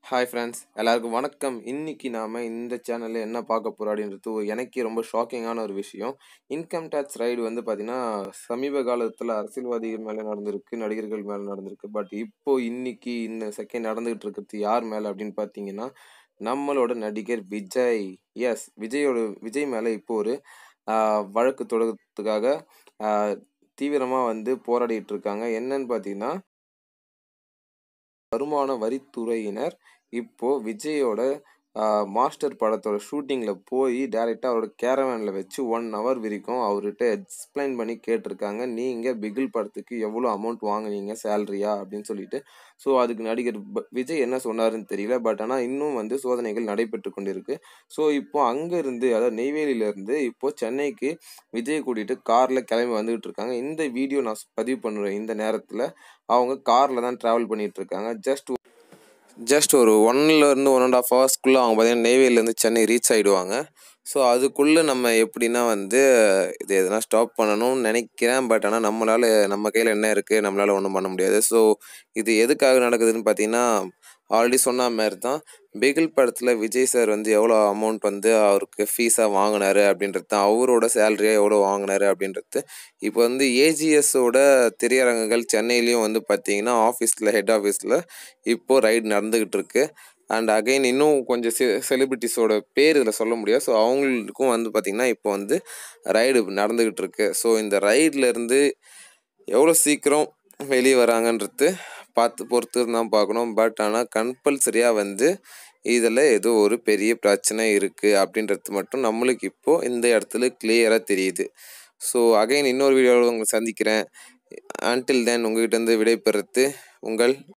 hi friends எல்லாருக்கும் வணக்கம் இன்னைக்கு நாம் இந்த சேனலில் என்ன பார்க்க போகிறோம் அப்படின்றது ஒரு எனக்கே ரொம்ப ஷாக்கிங்கான ஒரு விஷயம் இன்கம் டேக்ஸ் ரைடு வந்து பார்த்திங்கன்னா சமீப காலத்தில் அரசியல்வாதிகள் மேலே நடந்திருக்கு நடிகர்கள் மேலே நடந்திருக்கு பட் இப்போ இன்னைக்கு இந்த செகண்ட் நடந்துகிட்டு இருக்கிறது யார் மேலே அப்படின்னு பார்த்தீங்கன்னா நம்மளோட நடிகர் விஜய் எஸ் விஜயோட விஜய் மேலே இப்போ ஒரு ஆஹ், வழக்கு தொடர்றதுக்காக தீவிரமாக வந்து போராடிட்டு இருக்காங்க என்னன்னு பார்த்தீங்கன்னா வருமான வரித்துறையினர் இப்போ விஜயோட ஆஹ், மாஸ்டர் படத்தோட ஷூட்டிங்கில் போய் டைரெக்டாக அவரோட கேரவேனில் வச்சு ஒன் ஹவர் வரைக்கும் அவர்கிட்ட எக்ஸ்பிளைன் பண்ணி கேட்டிருக்காங்க நீங்கள் பிகில் படத்துக்கு எவ்வளோ அமௌண்ட் வாங்குனீங்க சேலரியா அப்படின்னு சொல்லிட்டு ஸோ அதுக்கு நடிகர் ப- விஜய் என்ன சொன்னாருன்னு தெரியல பட் ஆனால் இன்னும் வந்து சோதனைகள் நடைபெற்று கொண்டிருக்கு ஸோ இப்போ அங்கேருந்து அதாவது நெய்வேலியிலேருந்து இப்போ சென்னைக்கு விஜய் கூட்டிகிட்டு காரில் கிளம்பி வந்துகிட்டு இருக்காங்க இந்த வீடியோ நான் பதிவு பண்ணுறேன் இந்த நேரத்தில் அவங்க காரில் தான் ட்ராவல் பண்ணிட்டு இருக்காங்க ஜஸ்ட் ஜஸ்ட் ஒரு ஒன்லேருந்து ஒன் அண்ட் ஆஃப் ஹவர்ஸ்க்குள்ளே அவங்க பார்த்தீங்கன்னா நெய்வேலியிலேருந்து சென்னை ரீச் ஆகிடுவாங்க ஸோ அதுக்குள்ளே நம்ம எப்படின்னா வந்து இது எதனா ஸ்டாப் பண்ணணும்னு நினைக்கிறேன் பட் ஆனால் நம்மளால் நம்ம கையில் என்ன இருக்குது நம்மளால் ஒன்றும் பண்ண முடியாது ஸோ இது எதுக்காக நடக்குதுன்னு பார்த்தீங்கன்னா ஆல்ரெடி சொன்ன மாதிரி தான் பிகில் படத்தில் விஜய் சார் வந்து எவ்வளோ அமௌண்ட் வந்து அவருக்கு ஃபீஸாக வாங்கினாரு அப்படின்றது தான் அவரோட சேலரியாக எவ்வளோ வாங்கினாரு அப்படின்றது இப்போ வந்து ஏஜிஎஸோட திரையரங்குகள் சென்னையிலையும் வந்து பார்த்தீங்கன்னா ஆஃபீஸில் ஹெட் ஆஃபீஸில் இப்போ ரைடு நடந்துக்கிட்டு இருக்கு அண்ட் அகைன் இன்னும் கொஞ்சம் செ செலிபிரிட்டிஸோட பேர் இதில் சொல்ல முடியாது ஸோ அவங்களுக்கும் வந்து பார்த்திங்கன்னா இப்போ வந்து ரைடு நடந்துக்கிட்டு இருக்கு ஸோ இந்த ரைட்ல இருந்து எவ்வளோ சீக்கிரம் வெளியே வராங்கன்றது பார்த்து பொறுத்து தான் பார்க்கணும் பட் ஆனால் கம்பல்சரியாக வந்து இதில் ஏதோ ஒரு பெரிய பிரச்சனை இருக்குது அப்படின்றது மட்டும் நம்மளுக்கு இப்போது இந்த இடத்துல கிளியராக தெரியுது ஸோ அகைன் இன்னொரு வீடியோவில் உங்களை சந்திக்கிறேன் அன்டில் தென் உங்ககிட்ட இருந்து விடைபெறுறது உங்கள்